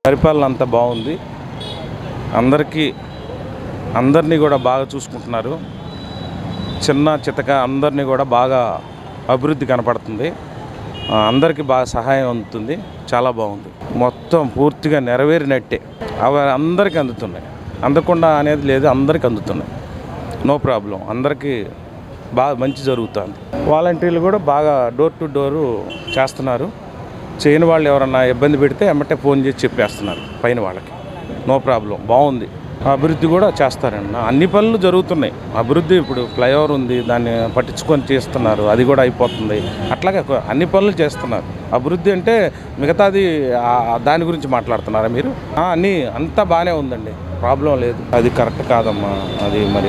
పరిపాలన అంతా బాగుంది అందరికీ అందరినీ కూడా బాగా చూసుకుంటున్నారు చిన్న చితక అందరినీ కూడా బాగా అభివృద్ధి కనపడుతుంది ఆ, అందరికీ బాగా సహాయం అందుతుంది చాలా బాగుంది మొత్తం పూర్తిగా నెరవేరినట్టే అవి అందరికీ అందుతున్నాయి అందకుండా అనేది లేదు అందరికీ అందుతున్నాయి నో ప్రాబ్లం అందరికీ బాగా మంచి జరుగుతుంది వాలంటీర్లు కూడా బాగా డోర్ టు డోరు చేస్తున్నారు చేయని వాళ్ళు ఎవరన్నా ఇబ్బంది పెడితే ఎమ్మటే ఫోన్ చేసి చెప్పేస్తున్నారు పైన వాళ్ళకి నో ప్రాబ్లం బాగుంది అభివృద్ధి కూడా చేస్తారండి అన్ని పనులు జరుగుతున్నాయి అభివృద్ధి ఇప్పుడు ఫ్లైఓవర్ ఉంది దాన్ని పట్టించుకొని చేస్తున్నారు అది కూడా అయిపోతుంది అట్లాగే కొ- అన్ని పనులు చేస్తున్నారు అభివృద్ధి అంటే మిగతాది ఆ- దాని గురించి మాట్లాడుతున్నారా మీరు ఆ, అన్నీ అంతా బాగానే ఉందండి ప్రాబ్లం లేదు అది కరెక్ట్ కాదమ్మా అది మరి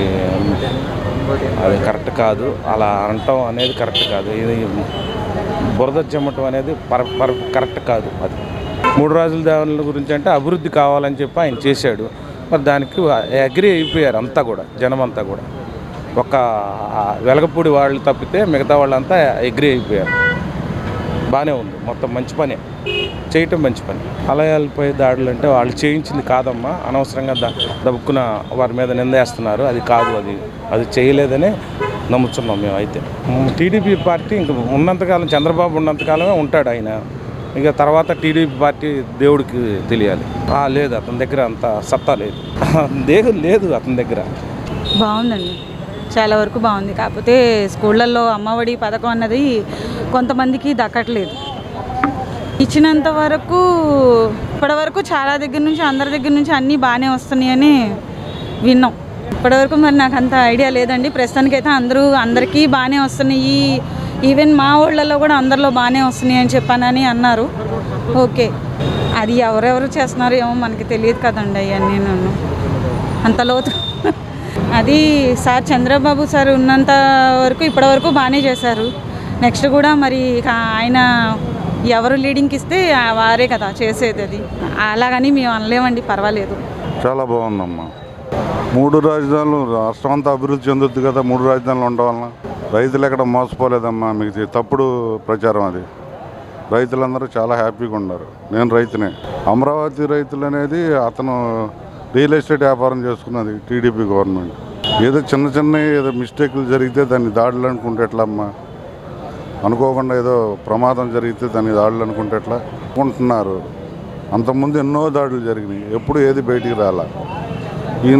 అది కరెక్ట్ కాదు అలా అనటం అనేది కరెక్ట్ కాదు ఇది బురద చెమ్మటం అనేది పర పర కరెక్ట్ కాదు అది మూడు రాజుల దేవాలయాల గురించి అంటే అభివృద్ధి కావాలని చెప్పి ఆయన చేశాడు మరి దానికి అగ్రి అయిపోయారు అంతా కూడా జనం అంతా కూడా ఒక ఆ వెలగపూడి వాళ్ళు తప్పితే మిగతా వాళ్ళంతా అగ్రి అయిపోయారు బాగానే ఉంది మొత్తం మంచి పనే చేయటం మంచి పని ఆలయాలపై దాడులు అంటే వాళ్ళు చేయించింది కాదమ్మా అనవసరంగా ద దబ్బుక్కున వారి మీద నిందేస్తున్నారు అది కాదు అది అది చేయలేదని నమ్ముతున్నాం మేము అయితే టీడీపీ పార్టీ ఇంక ఉన్నంతకాలం చంద్రబాబు ఉన్నంతకాలమే ఉంటాడు ఆయన ఇక తర్వాత టీడీపీ పార్టీ దేవుడికి తెలియాలి ఆ, లేదు అతని దగ్గర అంత సత్తా లేదు దేవుడు లేదు అతని దగ్గర బాగుందండి చాలా వరకు బాగుంది కాకపోతే స్కూళ్ళల్లో అమ్మఒడి పథకం అన్నది కొంతమందికి దక్కట్లేదు ఇచ్చినంత వరకు ఇప్పటివరకు చాలా దగ్గర నుంచి అందరి దగ్గర నుంచి అన్నీ బాగానే వస్తున్నాయని విన్నాం ఇప్పటివరకు మరి నాకు అంత ఐడియా లేదండి ప్రస్తుతానికైతే అందరూ అందరికీ బాగానే వస్తున్నాయి ఈవెన్ మా ఊళ్ళలో కూడా అందరిలో బాగానే వస్తున్నాయి అని చెప్పానని అన్నారు ఓకే అది ఎవరెవరు చేస్తున్నారో ఏమో మనకి తెలియదు కదండి అవన్నీ నన్ను అంత లోతు అది సార్ చంద్రబాబు సార్ ఉన్నంత వరకు ఇప్పటివరకు బాగానే చేశారు నెక్స్ట్ కూడా మరి ఇక ఆయన ఎవరు లీడింగ్కి ఇస్తే ఆ వారే కదా చేసేది అది అలాగని మేము అనలేమండి పర్వాలేదు చాలా బాగుందమ్మా మూడు రాజధానులు రాష్ట్రం అంతా అభివృద్ధి చెందుద్ది కదా మూడు రాజధానులు ఉండడం వలన రైతులు ఎక్కడ మోసపోలేదమ్మా మీకు ఇది తప్పుడు ప్రచారం అది రైతులందరూ చాలా హ్యాపీగా ఉన్నారు నేను రైతునే అమరావతి రైతులు అనేది అతను రియల్ ఎస్టేట్ వ్యాపారం చేసుకున్నది టీడీపీ గవర్నమెంట్ ఏదో చిన్న చిన్న ఏదో మిస్టేక్లు జరిగితే దాన్ని దాడులు అనుకుంటే ఎట్లా అమ్మా అనుకోకుండా ఏదో ప్రమాదం జరిగితే దాన్ని దాడులు అనుకుంటే ఎట్లా అనుకుంటున్నారు అంతకుముందు ఎన్నో దాడులు జరిగినాయి ఎప్పుడు ఏది బయటికి రాలా ఈయన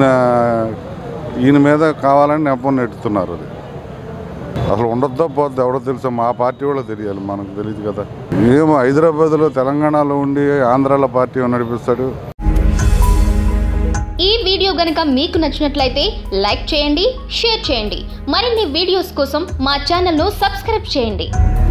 ఈయన మీద కావాలని నెపం నెట్టుతున్నారు అది అసలు ఉండొద్దో పోద్ది ఎవడో తెలుసా మా పార్టీ వాళ్ళో తెలియాలి మనకు తెలియదు కదా ఏమో హైదరాబాద్లో తెలంగాణలో ఉండి ఆంధ్రాలో పార్టీ నడిపిస్తాడు ఈ వీడియో గనుక మీకు నచ్చినట్లయితే లైక్ చేయండి షేర్ చేయండి మరిన్ని వీడియోస్ కోసం మా ఛానల్ను సబ్స్క్రైబ్ చేయండి